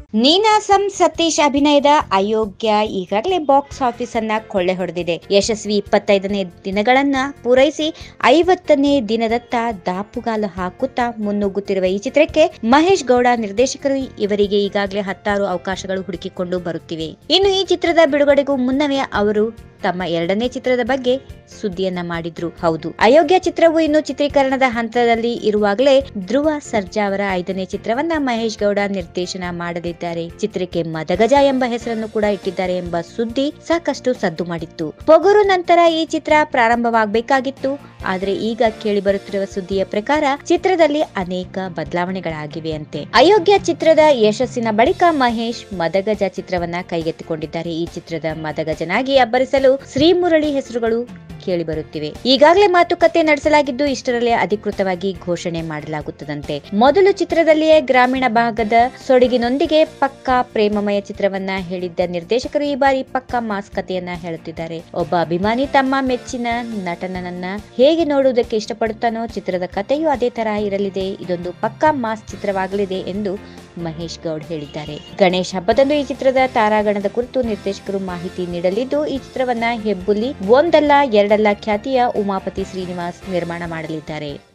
ನೀನಾಸಂ ಸತೀಶ್ ಅಭಿನಯದ ಅಯೋಗ್ಯ ಈಗಾಗಲೇ box office ಅನ್ನ ಕೊಳ್ಳೆ ಹೊಡೆದಿದೆ ಯಶಸ್ವಿ ಇಪ್ಪತ್ತೈದನೇ ದಿನಗಳನ್ನ ಪೂರೈಸಿ ಐವತ್ತನೇ ದಿನದತ್ತ ದಾಪುಗಾಲು ಹಾಕುತ್ತಾ ಮುನ್ನುಗ್ಗುತ್ತಿರುವ ಈ ಚಿತ್ರಕ್ಕೆ ಮಹೇಶ್ ಗೌಡ ನಿರ್ದೇಶಕರು ಇವರಿಗೆ ಈಗಾಗಲೇ ಹತ್ತಾರು ಅವಕಾಶಗಳು ಹುಡುಕಿಕೊಂಡು ಬರುತ್ತಿವೆ ಇನ್ನು ಈ ಚಿತ್ರದ ಬಿಡುಗಡೆಗೂ ಮುನ್ನವೇ ಅವರು ತಮ್ಮ ಎರಡನೇ ಚಿತ್ರದ ಬಗ್ಗೆ ಸುದ್ದಿಯನ್ನ ಮಾಡಿದ್ರು ಹೌದು ಅಯೋಗ್ಯ ಚಿತ್ರವು ಇನ್ನು ಚಿತ್ರೀಕರಣದ ಹಂತದಲ್ಲಿ ಇರುವಾಗಲೇ ಧ್ರುವ ಸರ್ಜಾ ಅವರ ಐದನೇ ಚಿತ್ರವನ್ನ ಮಹೇಶ್ ಗೌಡ ನಿರ್ದೇಶನ ಮಾಡಲಿದ್ದಾರೆ ಚಿತ್ರಕ್ಕೆ ಮದಗಜ ಎಂಬ ಹೆಸರನ್ನು ಕೂಡ ಇಟ್ಟಿದ್ದಾರೆ ಎಂಬ ಸುದ್ದಿ ಸಾಕಷ್ಟು ಸದ್ದು ಮಾಡಿತ್ತು ಪೊಗರು ನಂತರ ಈ ಚಿತ್ರ ಪ್ರಾರಂಭವಾಗಬೇಕಾಗಿತ್ತು ಆದ್ರೆ ಈಗ ಕೇಳಿ ಬರುತ್ತಿರುವ ಸುದ್ದಿಯ ಪ್ರಕಾರ ಚಿತ್ರದಲ್ಲಿ ಅನೇಕ ಬದಲಾವಣೆಗಳಾಗಿವೆ ಅಂತೆ ಅಯೋಗ್ಯ ಚಿತ್ರದ ಯಶಸ್ಸಿನ ಬಳಿಕ ಮಹೇಶ್ ಮದಗಜ ಚಿತ್ರವನ್ನ ಕೈಗೆತ್ತಿಕೊಂಡಿದ್ದಾರೆ ಈ ಚಿತ್ರದ ಮದಗಜನಾಗಿ ಅಬ್ಬರಿಸಲು ಶ್ರೀಮುರಳಿ ಹೆಸರುಗಳು ಕೇಳಿ ಬರುತ್ತಿವೆ ಈಗಾಗಲೇ ಮಾತುಕತೆ ನಡೆಸಲಾಗಿದ್ದು ಇಷ್ಟರಲ್ಲೇ ಅಧಿಕೃತವಾಗಿ ಘೋಷಣೆ ಮಾಡಲಾಗುತ್ತದಂತೆ ಮೊದಲು ಚಿತ್ರದಲ್ಲಿಯೇ ಗ್ರಾಮೀಣ ಭಾಗದ ಸೊಡಗಿನೊಂದಿಗೆ ಪಕ್ಕಾ ಪ್ರೇಮಮಯ ಚಿತ್ರವನ್ನ ಹೇಳಿದ್ದ ನಿರ್ದೇಶಕರು ಈ ಬಾರಿ ಪಕ್ಕಾ ಮಾಸ್ ಕಥೆಯನ್ನ ಹೇಳುತ್ತಿದ್ದಾರೆ ಒಬ್ಬ ಅಭಿಮಾನಿ ತಮ್ಮ ಮೆಚ್ಚಿನ ನಟನನ್ನ ಹೇಗೆ ನೋಡುವುದಕ್ಕೆ ಇಷ್ಟಪಡುತ್ತಾನೋ ಚಿತ್ರದ ಕಥೆಯೂ ಅದೇ ತರಹ ಇರಲಿದೆ ಇದೊಂದು ಪಕ್ಕಾ ಮಾಸ್ ಚಿತ್ರವಾಗಲಿದೆ ಎಂದು ಮಹೇಶ್ ಗೌಡ್ ಹೇಳಿದ್ದಾರೆ ಗಣೇಶ್ ಹಬ್ಬದಂದು ಈ ಚಿತ್ರದ ತಾರಾಗಣದ ಕುರಿತು ನಿರ್ದೇಶಕರು ಮಾಹಿತಿ ನೀಡಲಿದ್ದು ಈ ಚಿತ್ರವನ್ನ ಹೆಬ್ಬುಲಿ ಒಂದಲ್ಲ ಎರಡಲ್ಲ ಖ್ಯಾತಿಯ ಉಮಾಪತಿ ಶ್ರೀನಿವಾಸ್ ನಿರ್ಮಾಣ ಮಾಡಲಿದ್ದಾರೆ